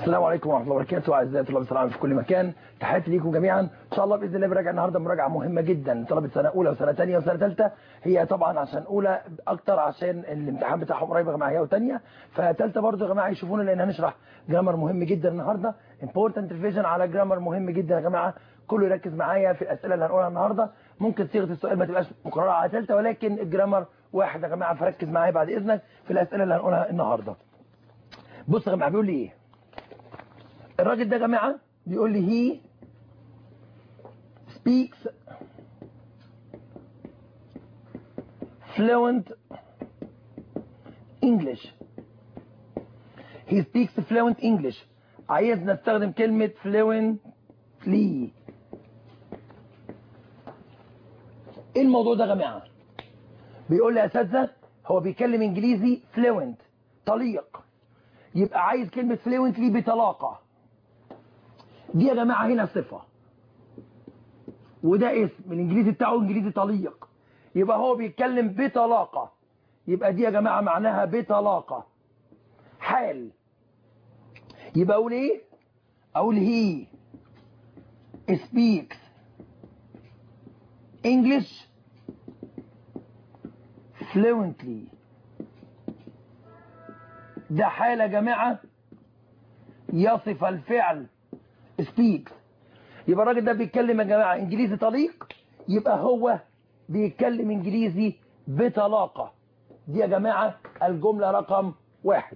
السلام عليكم ورحمه الله وبركاته اعزائي طلاب السلام في كل مكان تحياتي ليكم جميعا ان شاء الله باذن الله بنراجع النهارده مراجعه مهمه جدا طلبه سنه اولى وسنه ثانيه وسنه ثالثه هي طبعا عشان اولى اكتر عشان الامتحان بتاعهم قريب يا جماعه هي وثانيه فثالثه برضه يا جماعه يشوفونا لان هنشرح جرامر مهم جدا النهارده امبورتنت ريفيجن على جرامر مهم جدا يا جماعه كله يركز معايا في الاسئله اللي هنقولها النهارده ممكن صيغه السؤال ما تبقاش مقرره على ثالثه ولكن الجرامر واحد يا جماعه فركز معايا بعد اذنك في الاسئله اللي هنقولها النهارده بص يا جماعه بيقول لي ايه الراجل ده يا جماعه بيقول لي he speaks fluent English he speaks fluent English عايز نستخدم كلمة fluently ايه الموضوع ده يا جماعه بيقول لي يا اساتذه هو بيتكلم انجليزي fluent طليق يبقى عايز كلمة fluently بطلاقة دي يا جماعة هنا صفة وده اسم الانجليزي بتاعه انجليزي طليق يبقى هو بيتكلم بطلاقة يبقى دي يا جماعة معناها بطلاقة حال يبقى اقول ايه اقول he speaks English fluently ده حال يا جماعة يصف الفعل speaks يبقى الراجل ده بيتكلم يا جماعة انجليزي طليق يبقى هو بيتكلم انجليزي بطلاقة دي يا جماعة الجملة رقم واحد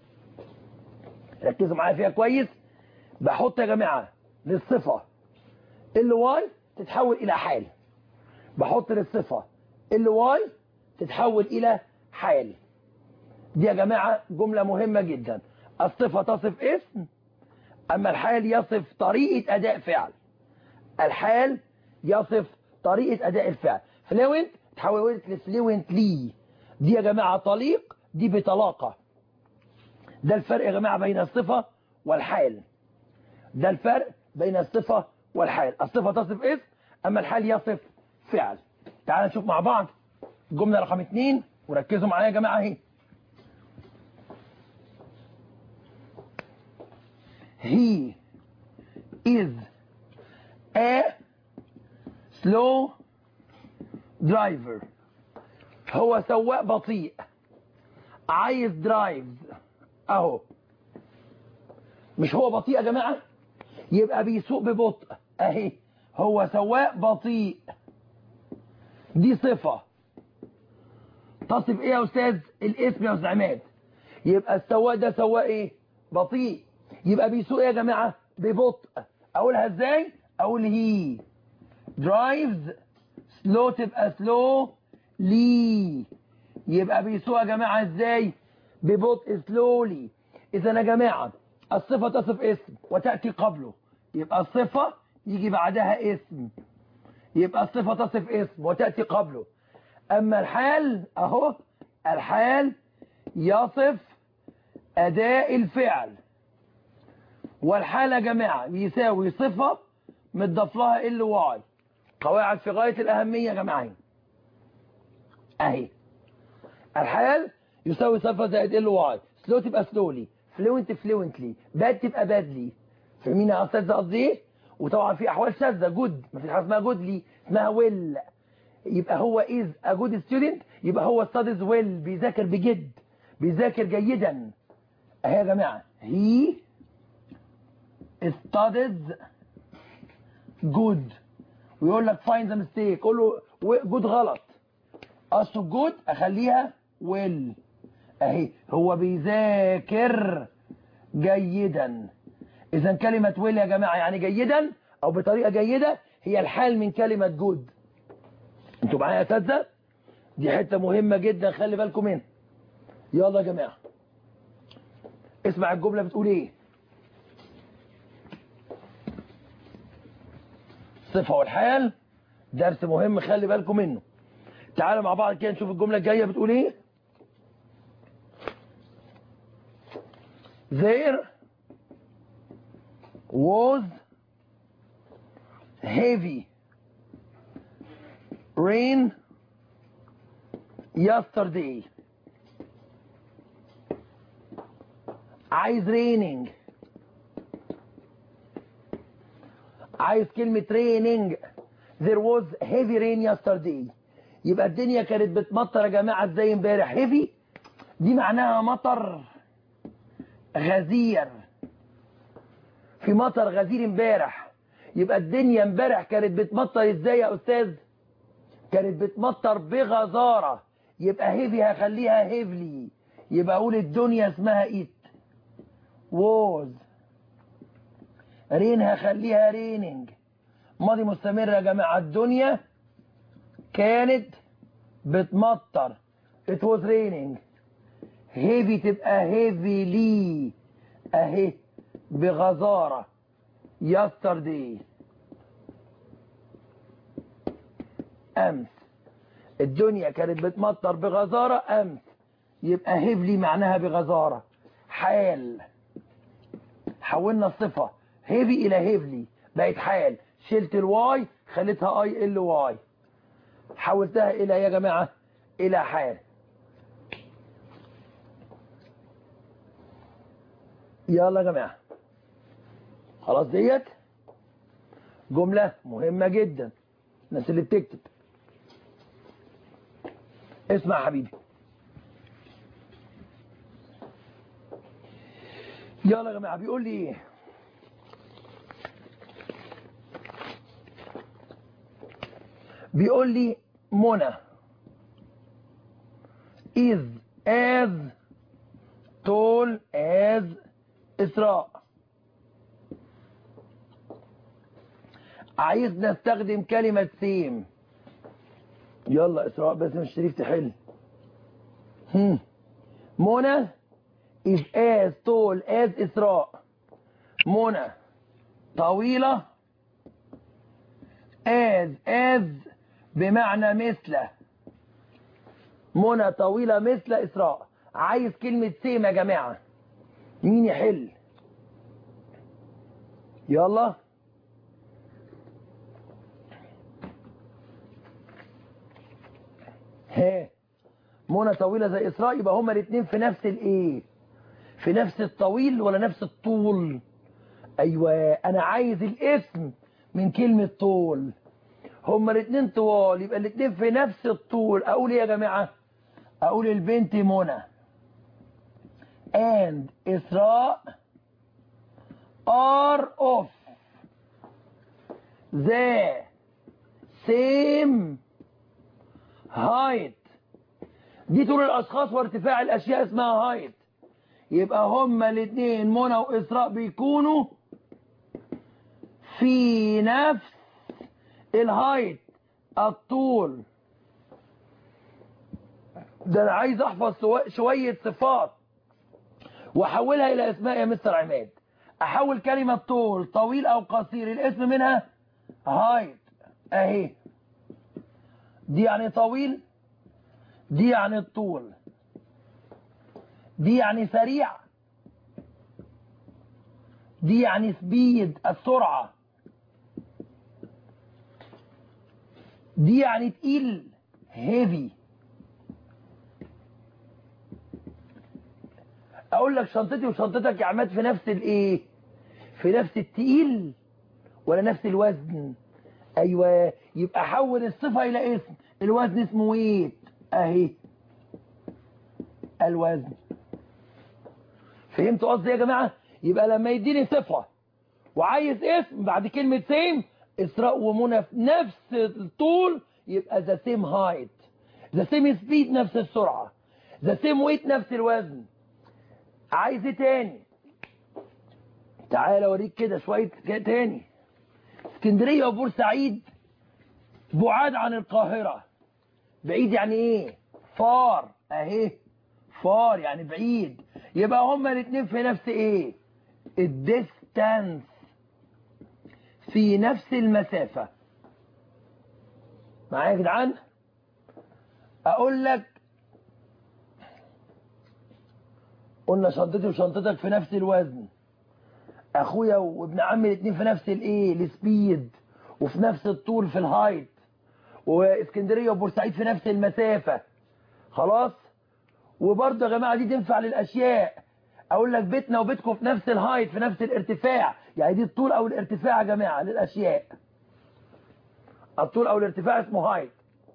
ركزوا معايا فيها كويس بحط يا جماعة للصفة ال واي تتحول الى حال بحط للصفة ال واي تتحول الى حال دي يا جماعة جملة مهمة جدا الصفة تصف اسم أما الحال يصف طريقة أداء فعل الحال يصف طريقة أداء الفعل فلوينت تحولت لفلوينت لي دي يا جماعة طليق دي بطلاقة ده الفرق يا جماعة بين الصفة والحال ده الفرق بين الصفة والحال الصفة تصف اسم أما الحال يصف فعل تعال نشوف مع بعض الجملة رقم اتنين وركزوا معايا يا جماعة اهي he is a slow driver هو سواق بطيء عايز درايفز اهو مش هو بطيء يا جماعة يبقى بيسوق ببطء اهي هو سواق بطيء دي صفة تصف ايه يا استاذ الاسم يا استاذ عماد يبقى السواق ده سواق ايه بطيء يبقى بيسوق ايه يا جماعة ببطء اقولها ازاي اقول هي درايفز سلو تبقى سلو لي يبقى بيسوق يا جماعة ازاي ببطء سلولي اذا يا جماعة الصفة تصف اسم وتأتي قبله يبقى الصفة يجي بعدها اسم يبقى الصفة تصف اسم وتأتي قبله اما الحال اهو الحال يصف اداء الفعل والحال يا جماعة يساوي صفة متضاف لها ال واي قواعد في غاية الأهمية يا جماعة أهي الحال يساوي صفة زائد ال واي سلو تبقى سلولي فلوينت فلوينتلي باد تبقى بادلي فاهمين يا أستاذ قصدي إيه؟ وطبعا في أحوال شاذة جود ما فيش حاجة اسمها جودلي اسمها ويل يبقى هو از ا جود ستودنت يبقى هو ستاديز ويل بيذاكر بجد بيذاكر جيدا اهي يا جماعة هي studies good ويقول لك find the mistake قول له good غلط اصله good اخليها well اهي هو بيذاكر جيدا اذا كلمة well يا جماعة يعني جيدا او بطريقة جيدة هي الحال من كلمة good انتوا معايا يا اساتذه دي حتة مهمة جدا خلي بالكم منها يلا يا جماعة اسمع الجملة بتقول ايه الصفة والحال درس مهم خلي بالكم منه تعالوا مع بعض كده نشوف الجملة الجاية بتقول ايه There was heavy rain yesterday عايز raining عايز كلمة raining there was heavy rain yesterday يبقى الدنيا كانت بتمطر يا جماعة ازاي امبارح heavy دي معناها مطر غزير في مطر غزير امبارح يبقى الدنيا امبارح كانت بتمطر ازاي يا استاذ كانت بتمطر بغزارة يبقى هيفي هخليها هيفلي يبقى اقول الدنيا اسمها ايت ووز رين هخليها ريننج ماضي مستمر يا جماعة الدنيا كانت بتمطر it was raining هيفي تبقى هيفيلي اهي بغزارة yesterday امس الدنيا كانت بتمطر بغزارة امس يبقى هيفلي معناها بغزارة حال حولنا الصفة هيفي الى هيفلي بقت حال شلت الواي خليتها اي ال واي حولتها الى يا جماعة الى حال يلا يا جماعة خلاص ديت جملة مهمة جدا الناس اللي بتكتب اسمع يا حبيبي يلا يا جماعة بيقول لي ايه بيقول لي منى is as tall as إسراء عايز نستخدم كلمة سيم يلا إسراء بس مش شريف تحل هم. منى is as tall as إسراء منى طويلة as as بمعنى مثل منى طويلة مثل إسراء عايز كلمة سيم يا جماعة مين يحل يلا ها منى طويلة زي إسراء يبقى هما الاثنين في نفس الايه في نفس الطويل ولا نفس الطول ايوه انا عايز الاسم من كلمة طول هما الاثنين طوال يبقى الاثنين في نفس الطول اقول ايه يا جماعة اقول البنت منى and إسراء are of the same height دي طول الأشخاص وارتفاع الأشياء اسمها هايت يبقى هما الاثنين منى وإسراء بيكونوا في نفس الهايت الطول ده أنا عايز أحفظ شوية صفات واحولها الى اسماء يا مستر عماد احول كلمة طول طويل او قصير الاسم منها هايت اهي دي يعني طويل دي يعني الطول دي يعني سريع دي يعني سبيد السرعة دي يعني تقيل هيفي اقول لك شنطتي وشنطتك يا عماد في نفس الايه في نفس التقيل ولا نفس الوزن ايوه يبقى حول الصفة الى اسم الوزن اسمه ويت اهي الوزن فهمتوا قصدي يا جماعة يبقى لما يديني صفة وعايز اسم بعد كلمة سيم اسراء ومنى في نفس الطول يبقى ذا سيم هايت ذا سيم سبيد نفس السرعة ذا سيم ويت نفس الوزن عايز ايه تاني تعال اوريك كده شوية تاني اسكندرية وبورسعيد بعاد عن القاهرة بعيد يعني ايه فار اهي فار يعني بعيد يبقى هما الاثنين في نفس ايه الديستانس في نفس المسافة معايا يا جدعان اقول لك قلنا شنطتي وشنطتك في نفس الوزن اخويا وابن عمي الاثنين في نفس الايه السبيد وفي نفس الطول في الهايت واسكندريه وبورسعيد في نفس المسافه خلاص وبرضه يا جماعه دي تنفع للاشياء اقول لك بيتنا وبيتكم في نفس الهايت في نفس الارتفاع يعني دي الطول او الارتفاع يا جماعه للاشياء الطول او الارتفاع اسمه هايت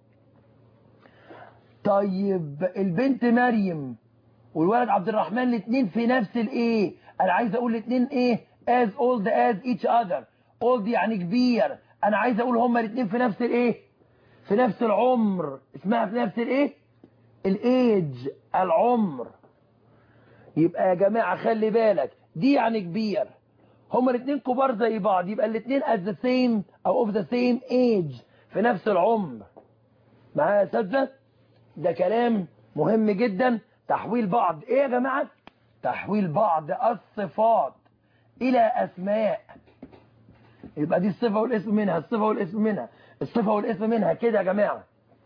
طيب البنت مريم والولد عبد الرحمن الاثنين في نفس الايه انا عايز اقول الاثنين ايه as old as each other old يعني كبير انا عايز اقول هما الاثنين في نفس الايه في نفس العمر اسمها في نفس الايه الايج العمر يبقى يا جماعة خلي بالك دي يعني كبير هما الاثنين كبار زي بعض يبقى الاثنين at the same او of the same age في نفس العمر معايا يا اساتذه ده كلام مهم جدا تحويل بعض ايه يا جماعة تحويل بعض الصفات الى اسماء يبقى دي الصفة والاسم منها الصفة والاسم منها الصفة والاسم منها كده يا جماعة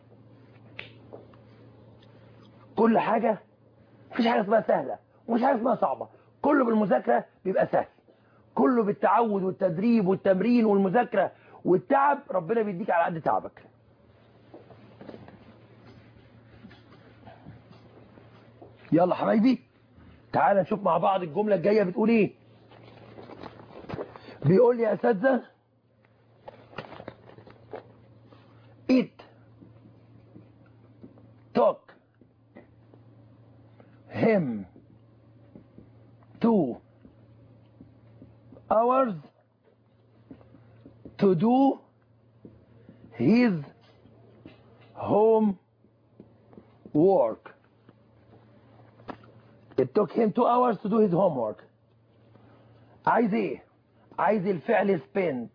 كل حاجة مفيش حاجة اسمها سهلة ومش حاجة اسمها صعبة كله بالمذاكرة بيبقى سهل كله بالتعود والتدريب والتمرين والمذاكرة والتعب ربنا بيديك على قد تعبك يلا حبايبي تعال نشوف مع بعض الجملة الجاية بتقول ايه بيقول لي يا اساتذه it took him two hours to do his home work It took him two hours to do his homework. عايز ايه؟ عايز الفعل spend.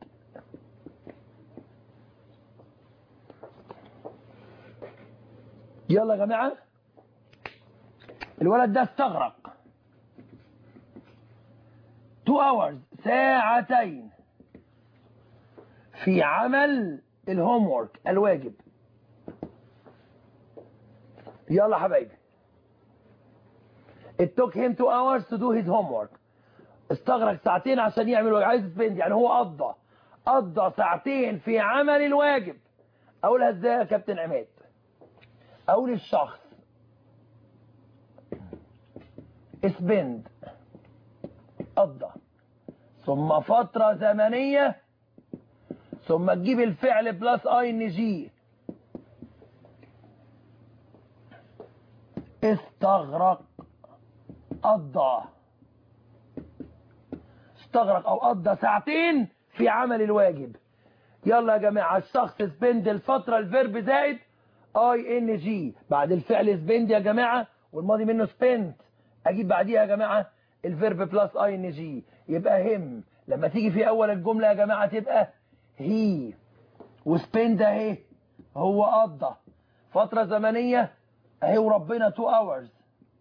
يلا يا جماعة الولد ده استغرق two hours ساعتين في عمل الهوم وورك الواجب يلا حبايبي It took him two hours to do his homework. استغرق ساعتين عشان يعمل واجب عايز سبند يعني هو قضى قضى ساعتين في عمل الواجب اقولها ازاي يا كابتن عماد اقول الشخص اسبند قضى ثم فترة زمنية ثم تجيب الفعل بلس اي ان جي استغرق قضى استغرق او قضى ساعتين في عمل الواجب يلا يا جماعة الشخص سبند الفترة الفيرب زائد اي ان جي بعد الفعل سبند يا جماعة والماضي منه سبند اجيب بعديها يا جماعة الفيرب بلس اي ان جي يبقى هم لما تيجي في اول الجملة يا جماعة تبقى هي وسبند اهي هو قضى فترة زمنية اهي وربنا 2 hours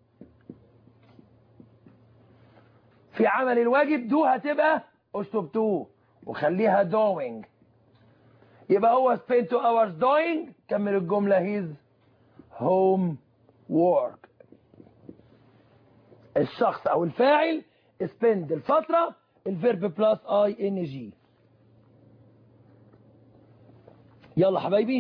في عمل الواجب دو هتبقى اشطب تو وخليها doing يبقى هو spend two hours doing كمل الجملة his home work الشخص او الفاعل spend الفترة الفيرب بلس اي ان جي يلا حبايبي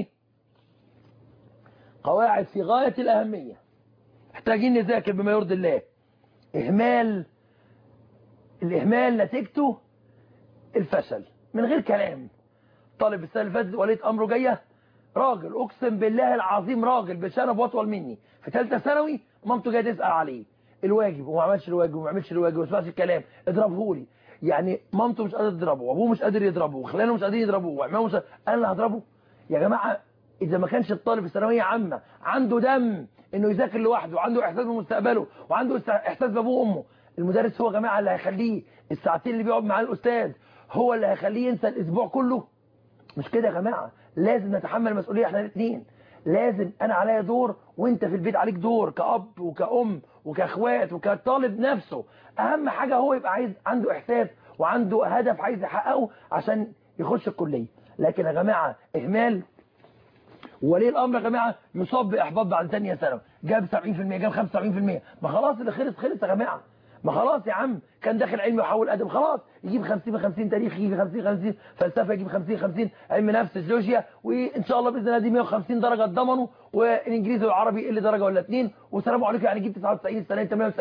قواعد في غاية الأهمية محتاجين نذاكر بما يرضي الله إهمال الإهمال نتيجته الفشل من غير كلام طالب السنة اللي فاتت ولية أمره جاية راجل أقسم بالله العظيم راجل بشنب وأطول مني في ثالثة ثانوي مامته جاية تسأل عليه الواجب وما عملش الواجب وما عملش الواجب وما سمعش الكلام اضربه لي يعني مامته مش قادر تضربه وابوه مش قادر يضربه وخلانه مش قادرين يضربوه وعمامه مش قادر. انا اللي هضربه يا جماعه اذا ما كانش الطالب في ثانويه عامه عنده دم انه يذاكر لوحده وعنده احساس بمستقبله وعنده احساس بابوه وامه المدرس هو يا جماعه اللي هيخليه الساعتين اللي بيقعد معاه الاستاذ هو اللي هيخليه ينسى الاسبوع كله مش كده يا جماعه لازم نتحمل مسؤوليه احنا الاثنين لازم انا عليا دور وانت في البيت عليك دور كأب وكأم وكاخوات وكطالب نفسه اهم حاجة هو يبقى عايز عنده احساس وعنده هدف عايز يحققه عشان يخش الكلية لكن يا جماعة اهمال ولي الامر يا جماعة يصاب باحباط بعد ثانيه ثانوي جاب 70% جاب 75% ما خلاص اللي خلص خلص يا جماعة ما خلاص يا عم كان داخل علم وحول ادب خلاص يجيب 50 50 تاريخ يجيب 50 50 فلسفه يجيب 50 50 علم نفس جيولوجيا وان شاء الله باذن الله دي 150 درجه اتضمنوا والانجليزي والعربي اللي درجه ولا اتنين والسلام عليكم يعني يجيب 99 السنه 98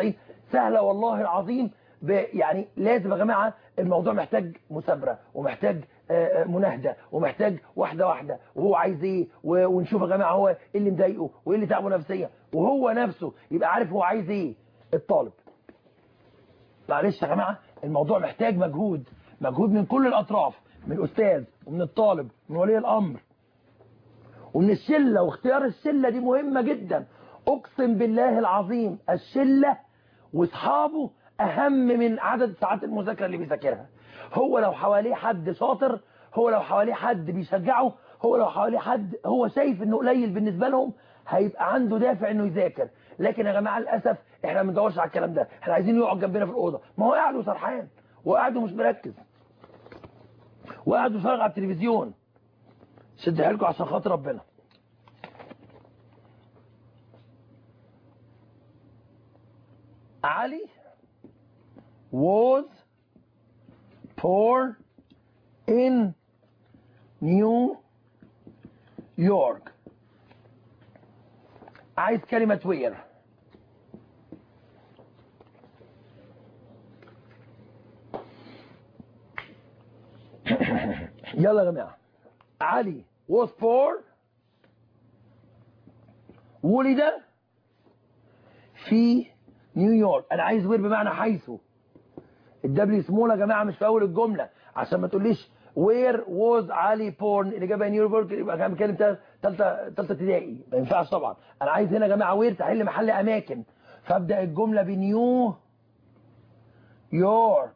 سهلة والله العظيم يعني لازم يا جماعة الموضوع محتاج مثابرة ومحتاج مناهدة ومحتاج واحدة واحدة وهو عايز ايه ونشوف يا جماعة هو ايه اللي مضايقه وايه اللي تعبه نفسيا وهو نفسه يبقى عارف هو عايز ايه الطالب معلش يا جماعة الموضوع محتاج مجهود مجهود من كل الأطراف من الأستاذ ومن الطالب ومن ولي الأمر ومن الشلة واختيار الشلة دي مهمة جدا أقسم بالله العظيم الشلة واصحابه أهم من عدد ساعات المذاكرة اللي بيذاكرها هو لو حواليه حد شاطر هو لو حواليه حد بيشجعه هو لو حواليه حد هو شايف انه قليل بالنسبة لهم هيبقى عنده دافع انه يذاكر لكن يا جماعة للأسف احنا ما بندورش على الكلام ده احنا عايزين يقعد جنبنا في الأوضة ما هو قاعد وسرحان وقاعد ومش مركز وقاعد ويتفرج على التلفزيون شدها لكم عشان خاطر ربنا علي was born in New York عايز كلمة وير يلا يا جماعة علي was born ولد في نيويورك انا عايز وير بمعنى حيث الدبليو سمول يا جماعه مش في اول الجمله عشان ما تقوليش وير ووز علي بورن الاجابه نيويورك يبقى كان بيتكلم ثالثه ثالثه ابتدائي ما ينفعش طبعا انا عايز هنا يا جماعه وير تحل محل اماكن فابدا الجمله بنيو يورك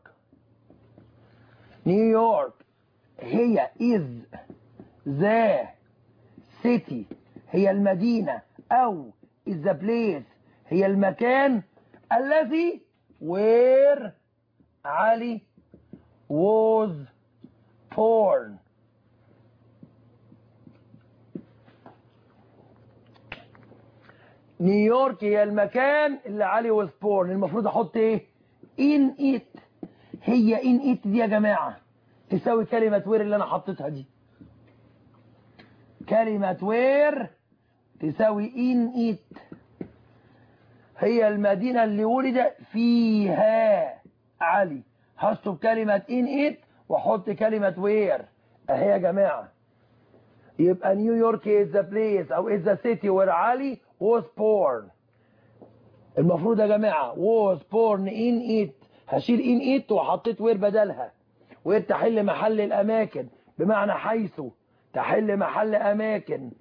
نيويورك هي از ذا سيتي هي المدينه او is the place هي المكان الذي where علي was born نيويورك هي المكان اللي علي was born المفروض احط ايه in it هي in it دي يا جماعة تساوي كلمة وير اللي انا حطيتها دي كلمة وير تساوي in it هي المدينة اللي ولد فيها علي هشطب كلمة in it واحط كلمة where اهي يا جماعة يبقى نيويورك is the place او is the city where علي was born المفروض يا جماعة was born in it هشيل in it وحطيت where بدلها where تحل محل الاماكن بمعنى حيث تحل محل اماكن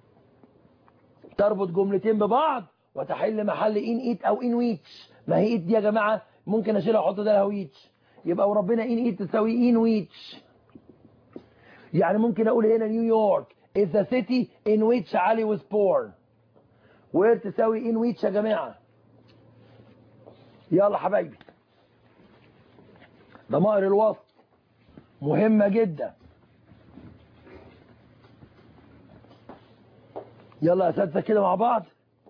تربط جملتين ببعض وتحل محل ان ايت او ان ويتش ما هي ايت دي يا جماعه ممكن اشيلها واحط ده ويتش يبقى وربنا ان ايت تساوي ان ويتش يعني ممكن اقول هنا نيويورك is the city in which علي was born where تساوي in which يا جماعه يلا حبايبي ضمائر الوصف مهمه جدا يلا يا اساتذه كده مع بعض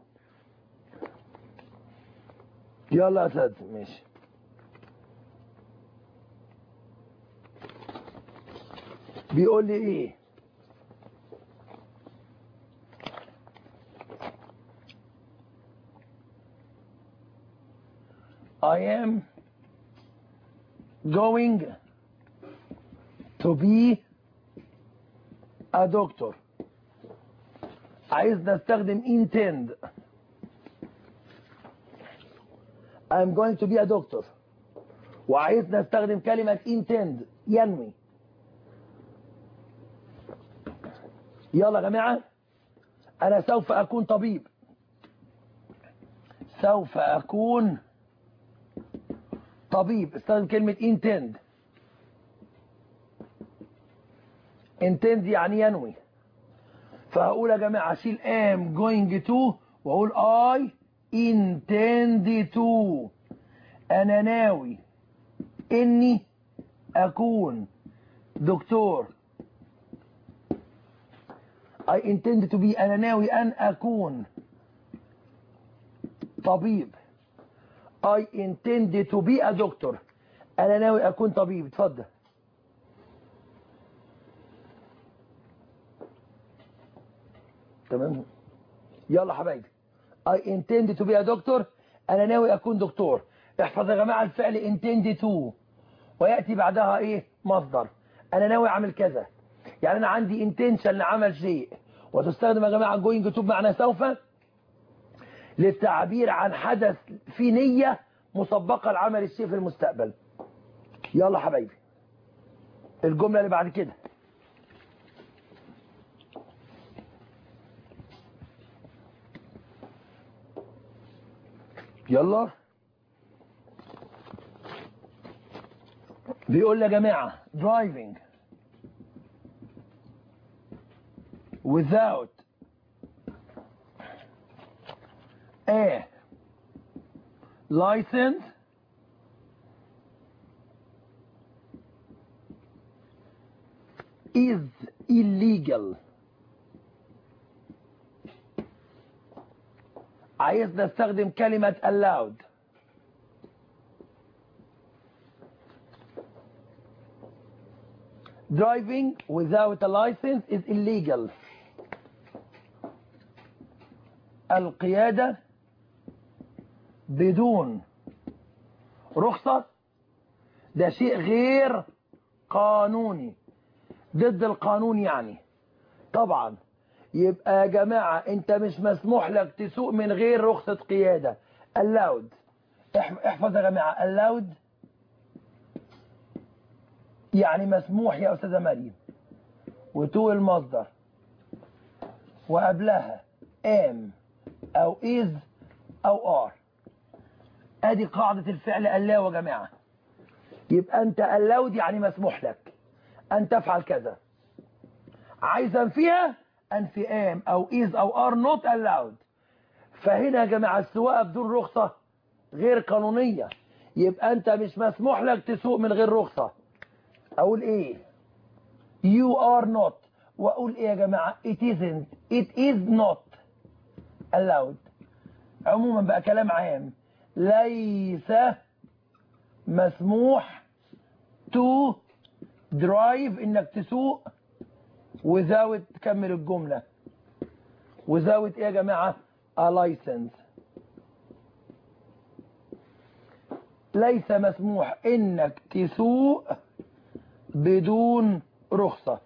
يلا يا اساتذه ماشي بيقول لي ايه I am going to be a doctor عايز نستخدم intend I'm going to be a doctor وعايز نستخدم كلمة intend ينوي يلا يا جماعة أنا سوف أكون طبيب سوف أكون طبيب استخدم كلمة intend intend يعني ينوي فهقول يا جماعة أشيل am going to وأقول I intend to أنا ناوي إني أكون دكتور I intend to be أنا ناوي أن أكون طبيب I intend to be a doctor أنا ناوي أكون طبيب اتفضل تمام يلا حبايبي I intend to be a doctor أنا ناوي أكون دكتور احفظ يا جماعة الفعل intend to ويأتي بعدها ايه مصدر انا ناوي اعمل كذا يعني انا عندي intention لعمل شيء وتستخدم يا جماعة going to بمعنى سوف للتعبير عن حدث في نية مسبقة لعمل الشيء في المستقبل يلا حبايبي الجملة اللي بعد كده يلا بيقول يا جماعة driving without a license is illegal عايز نستخدم كلمة allowed driving without a license is illegal القيادة بدون رخصة ده شيء غير قانوني ضد القانون يعني طبعا يبقى يا جماعة انت مش مسموح لك تسوق من غير رخصة قيادة allowed احفظ يا جماعة allowed يعني مسموح يا أستاذة مريم وتو المصدر وقبلها am أو is أو are ادي قاعدة الفعل allow يا جماعة يبقى انت allowed يعني مسموح لك ان تفعل كذا عايز انفيها انفي am او is او are not allowed فهنا يا جماعة السواقة بدون رخصة غير قانونية يبقى انت مش مسموح لك تسوق من غير رخصة اقول ايه you are not واقول ايه يا جماعة it isn't it is not allowed عموما بقى كلام عام ليس مسموح to drive انك تسوق without تكمل الجملة without ايه يا جماعة a license ليس مسموح انك تسوق بدون رخصة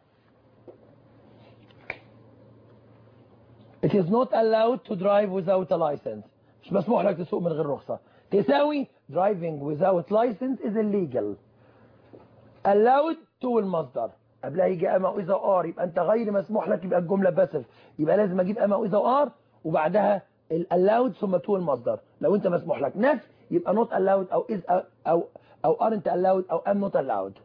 It is not allowed to drive without a license مش مسموح لك تسوق من غير رخصة تساوي driving without license is illegal allowed to المصدر قبلها يجي اما واذا ار يبقى انت غير مسموح لك يبقى الجملة باسف يبقى لازم اجيب اما واذا ار وبعدها allowed ثم to المصدر لو انت مسموح لك نفس يبقى not allowed او is او او, أو aren't allowed او am not allowed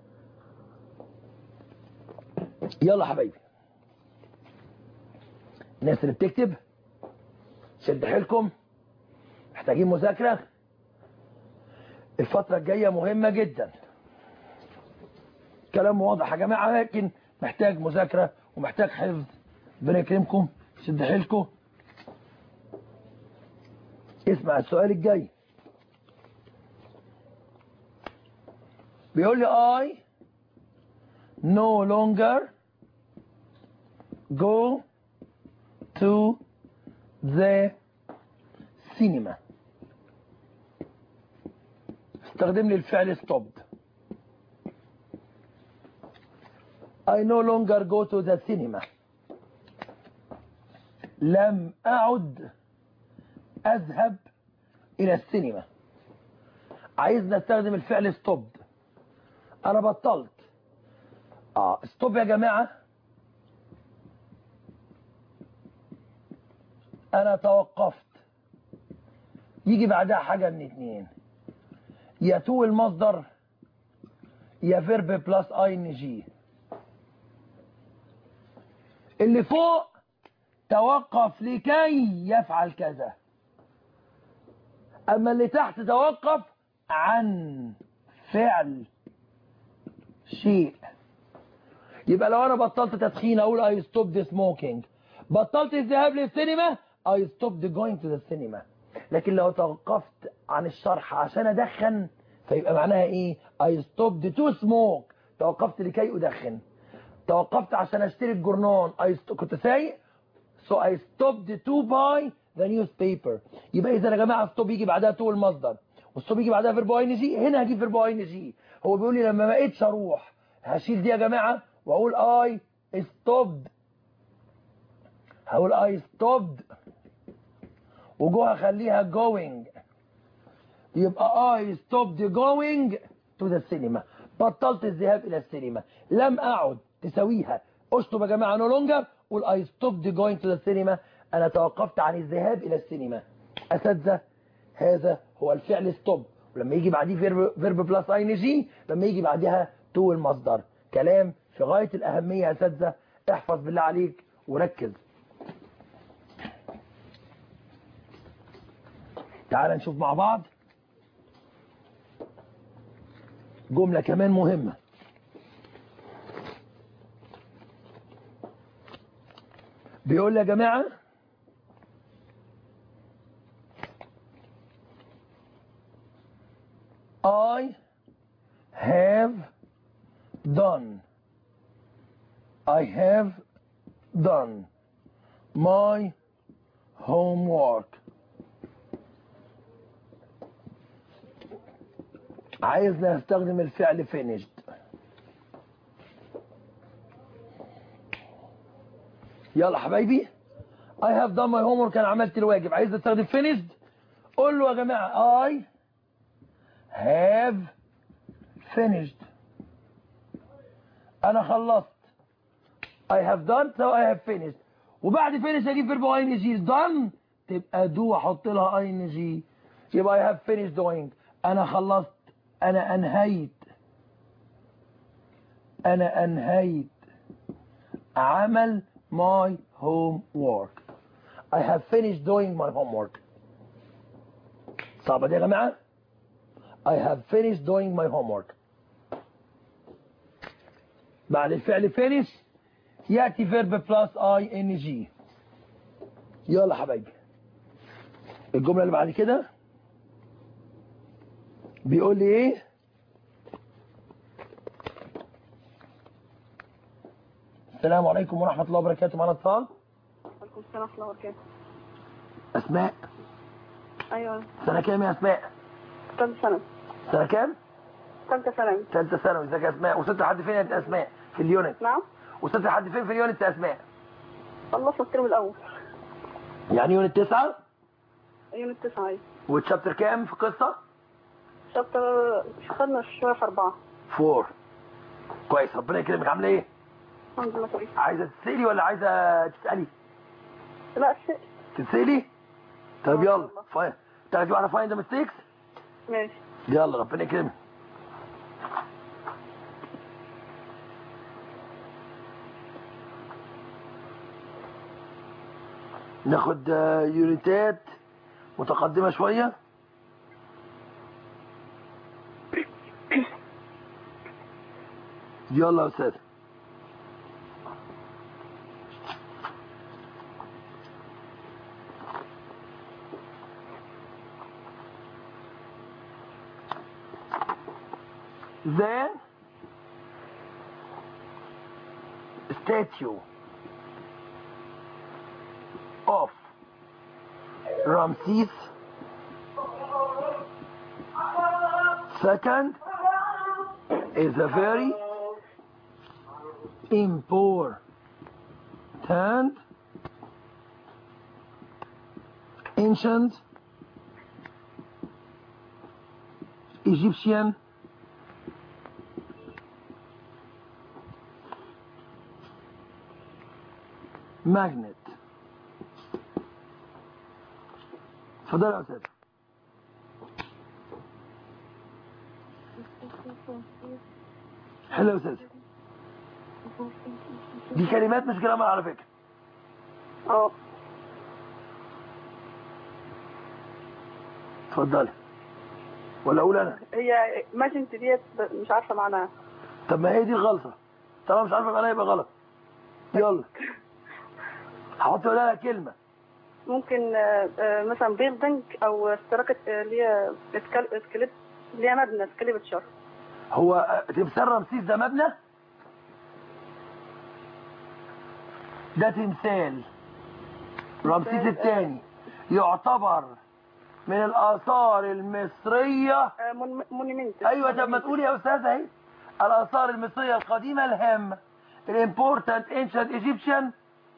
يلا حبايبي الناس اللي بتكتب شد حيلكم محتاجين مذاكرة الفترة الجاية مهمة جدا كلام واضح يا جماعة لكن محتاج مذاكرة ومحتاج حفظ ربنا يكرمكم شد حيلكم اسمع السؤال الجاي بيقول لي I no longer go to the cinema استخدم لي الفعل stopped I no longer go to the cinema لم أعد أذهب إلى السينما عايز نستخدم الفعل stopped أنا بطلت آه ستوب يا جماعة أنا توقفت يجي بعدها حاجة من اتنين يا تو المصدر يا فيرب بلس اي ان جي اللي فوق توقف لكي يفعل كذا اما اللي تحت توقف عن فعل شيء يبقى لو انا بطلت تدخين اقول I stopped smoking بطلت الذهاب للسينما I stopped going to the cinema لكن لو توقفت عن الشرح عشان ادخن فيبقى معناها ايه I stopped to smoke توقفت لكي ادخن توقفت عشان اشتري الجورنان I st... كنت سايق so I stopped to buy the newspaper يبقى اذا يا جماعه stop يجي بعدها تو المصدر والستوب يجي بعدها فيرب اي ان جي هنا هجيب فيرب اي ان جي هو بيقول لي لما ما بقتش اروح هشيل دي يا جماعه واقول اي ستوبد هقول اي ستوبد وجوه هخليها جوينج يبقى اي ستوبد جوينج تو ذا سينما بطلت الذهاب الى السينما لم اعد تساويها اشطب يا جماعه نو لونجر قول اي ستوبد جوينج تو ذا سينما انا توقفت عن الذهاب الى السينما اساتذه هذا هو الفعل ستوب ولما يجي بعديه فيرب فيرب بلس اي ان جي لما يجي بعدها تو المصدر كلام في غايه الاهميه يا اساتذه احفظ بالله عليك وركز تعال نشوف مع بعض جملة كمان مهمة بيقول لي يا جماعة I have done I have done my homework عايزنا نستخدم الفعل finished يلا حبايبي I have done my homework انا عملت الواجب عايز استخدم finished قول له يا جماعة I have finished انا خلصت I have done so I have finished وبعد finish اجيب فيرب اي ان جي done تبقى do احط لها اي ان جي يبقى I have finished doing انا خلصت انا انهيت انا انهيت عمل my homework I have finished doing my homework صعبة دي يا جماعة I have finished doing my homework بعد الفعل finish يأتي verb plus ing يلا حبايبي الجملة اللي بعد كده بيقول لي ايه السلام عليكم ورحمة الله وبركاته معنا اتصال وعليكم السلام ورحمة الله وبركاته اسماء أيوة سنة كام يا اسماء ثالثة ثانوي سنة كام ثالثة ثانوي ثالثة ثانوي ازيك يا اسماء وصلت لحد فين يا اسماء في اليونت نعم وصلت لحد فين في اليونت يا اسماء خلصنا الترم الأول يعني يونت تسعة يوم التسعة أيوة وتشابتر كام في القصة شابتر خدنا شوية في أربعة فور كويس ربنا يكرمك عامله ايه الحمد لله كويس عايزه تسالي ولا عايزه تسالي لا شيء تسالي طيب آه، يلا والله. فاين تاخدي واحده فاين ذا ميستيكس ماشي يلا ربنا يكرمك ناخد آه، يونيتات متقدمة شوية يلا يا أستاذ Then statue of Ramses second is a very important ancient Egyptian magnet اتفضل يا استاذ حلو يا استاذ دي كلمات مش جرامر على فكره اه اتفضلي ولا اقول انا هي ماجنت ديت ب- مش عارفة معناها طب ما هي دي الغلطه طالما مش عارفه معناها يبقى غلط يلا هحط لها كلمه ممكن آه، آه، مثلا بيلدنج أو استراكة آه، اللي هي سكال- سكليت اللي هي مبنى سكليبتشر هو تمثال رمسيس ده مبنى ده تمثال رمسيس الثاني يعتبر من الآثار المصرية آه، مون- مونيمنت ايوه طب ما تقولي يا استاذه اهي الاثار المصريه القديمه الهامه الامبورتنت انشنت ايجيبشن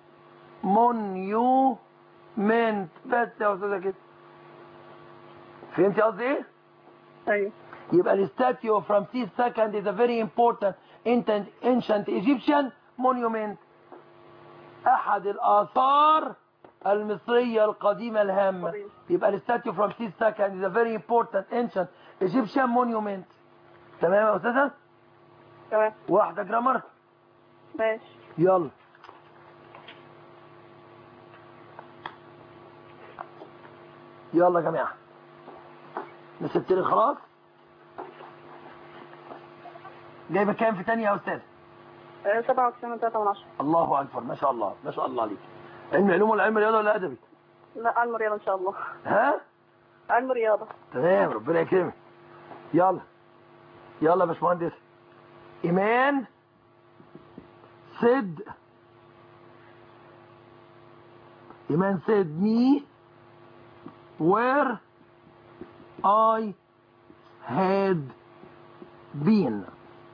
مونيومنت بس يا استاذه كده فهمتي قصدي ايه ايوه يبقى الستاتيو اوف رمسيس سكند is a very important ancient ancient Egyptian monument احد الاثار المصريه القديمه الهامه قديم. يبقى الستاتيو اوف رمسيس سكند is a very important ancient Egyptian monument تمام يا استاذه تمام واحده جرامر ماشي يلا يلا يا جماعه نسبتني خلاص جايبه كام في تانية يا استاذ آه، 97 3 من 10 الله اكبر ما شاء الله ما شاء الله عليك علم علوم ولا علم رياضه ولا ادبي لا علم رياضة ان شاء الله ها علم رياضة تمام ربنا يكرمك يلا يلا يا باشمهندس ايمان سد ايمان سد مي where I had been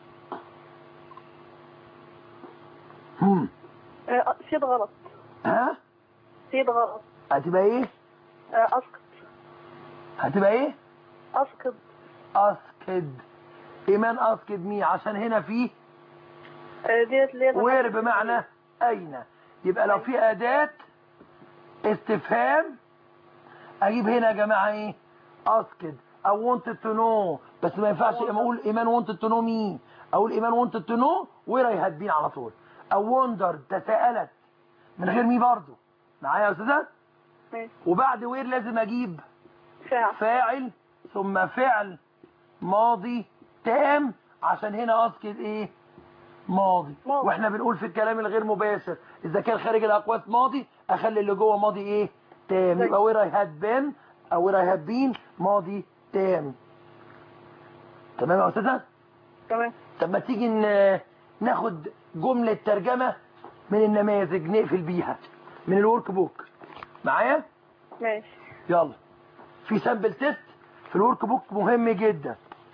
هم آه، سيد غلط ها سيد غلط هتبقى ايه آه، اسقط هتبقى ايه اسقط اسكد ايمان اسكد مي عشان هنا في آه، ديت اللي هي وير بمعنى اين يبقى لو في اداة استفهام اجيب هنا يا جماعة ايه اسكد او wanted to know بس ما ينفعش اما اقول ايمان wanted to know مين اقول ايمان wanted to know وير هي هتبين على طول او wondered تساءلت من غير مي برضو معايا يا استاذة ماشي. وبعد وير لازم اجيب فاعل فاعل ثم فعل ماضي تام عشان هنا اسكت ايه ماضي ماضي. واحنا بنقول في الكلام الغير مباشر اذا كان خارج الاقواس ماضي اخلي اللي جوه ماضي ايه تام زي. يبقى وير اي هاد بين او وير اي هاد بين ماضي تام تمام يا استاذه تمام طب ما تيجي ن- ناخد جمله ترجمه من النماذج نقفل بيها من الورك بوك معايا ماشي يلا في سامبل تيست في الورك بوك مهم جدا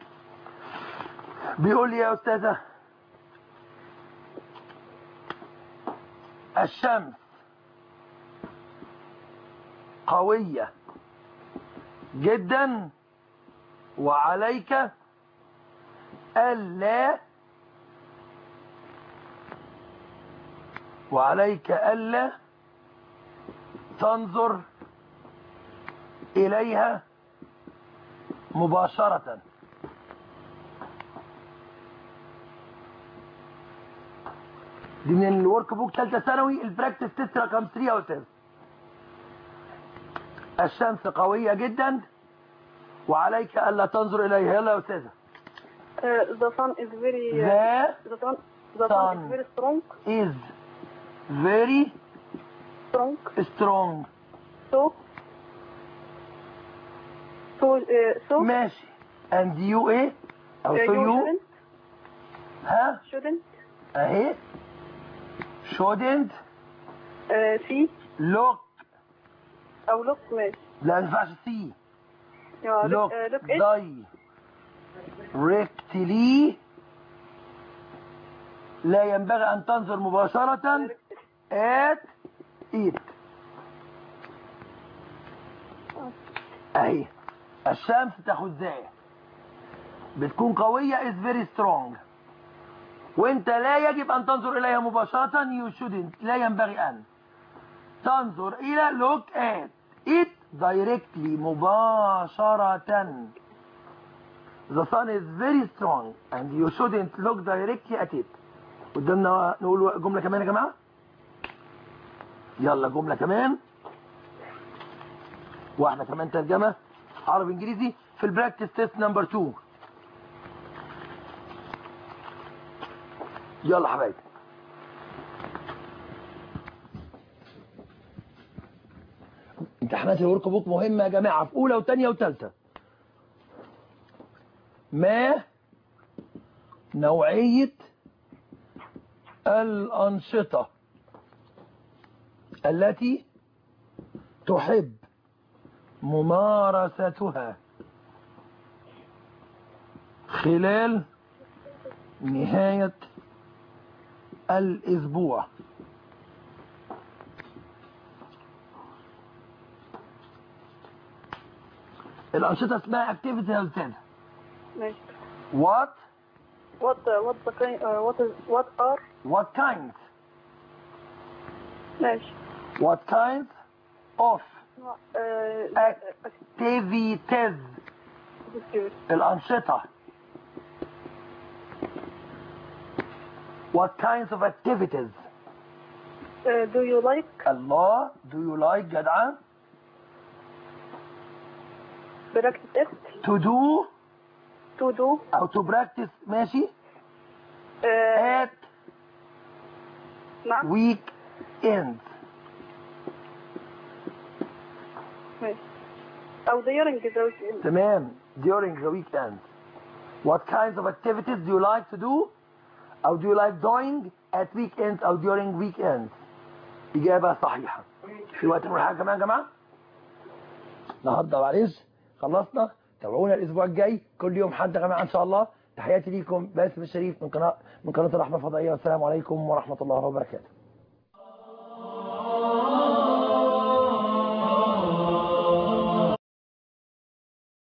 بيقول لي يا استاذه الشمس قويه جدا وعليك الا وعليك الا تنظر إليها مباشرة دي من الورك بوك ثالثة ثانوي البراكتس تيست رقم 3 يا أستاذ الشمس قوية جدا وعليك ألا تنظر إليها يلا يا أستاذة آه، the sun is very The the sun the sun sun. is very strong is very strong strong so so uh, so ماشي and you إيه أو uh, so you you shouldn't ها shouldn't أهي shouldn't uh, see look او look ماشي لا ما ينفعش see يا look look uh, look it directly لا ينبغي أن تنظر مباشرة at it أهي الشمس تاخد زي بتكون قوية is very strong وانت لا يجب أن تنظر إليها مباشرة you shouldn't لا ينبغي أن تنظر إلى look at it directly مباشرة The sun is very strong and you shouldn't look directly at it قدامنا نقول جملة كمان يا جماعة يلا جملة كمان واحدة كمان ترجمة عربي انجليزي في البراكتس تيست نمبر 2 يلا حبايبي امتحانات الورك بوك مهمة يا جماعة في أولى وثانية وثالثة ما نوعية الأنشطة التي تحب ممارستها خلال نهاية الأسبوع الأنشطة اسمها activity يا أستاذ ماشي what what uh, what the kind uh, what is what are what kind ماشي what kind of uh, activities activities. الأنشطة what kinds of activities Uh, do you like الله do you like جدعة practice it to do to do أو to practice ماشي uh, at نعم weekends ماشي أو during the weekend تمام during the weekends what kinds of activities do you like to do أو do you like doing at weekends أو during weekends إجابة صحيحة في وقت نقول حاجة كمان يا جماعة النهارده معلش خلصنا تابعونا الأسبوع الجاي كل يوم حد يا جماعة إن شاء الله تحياتي ليكم باسم الشريف من قناة من قناة الرحمة الفضائية والسلام عليكم ورحمة الله وبركاته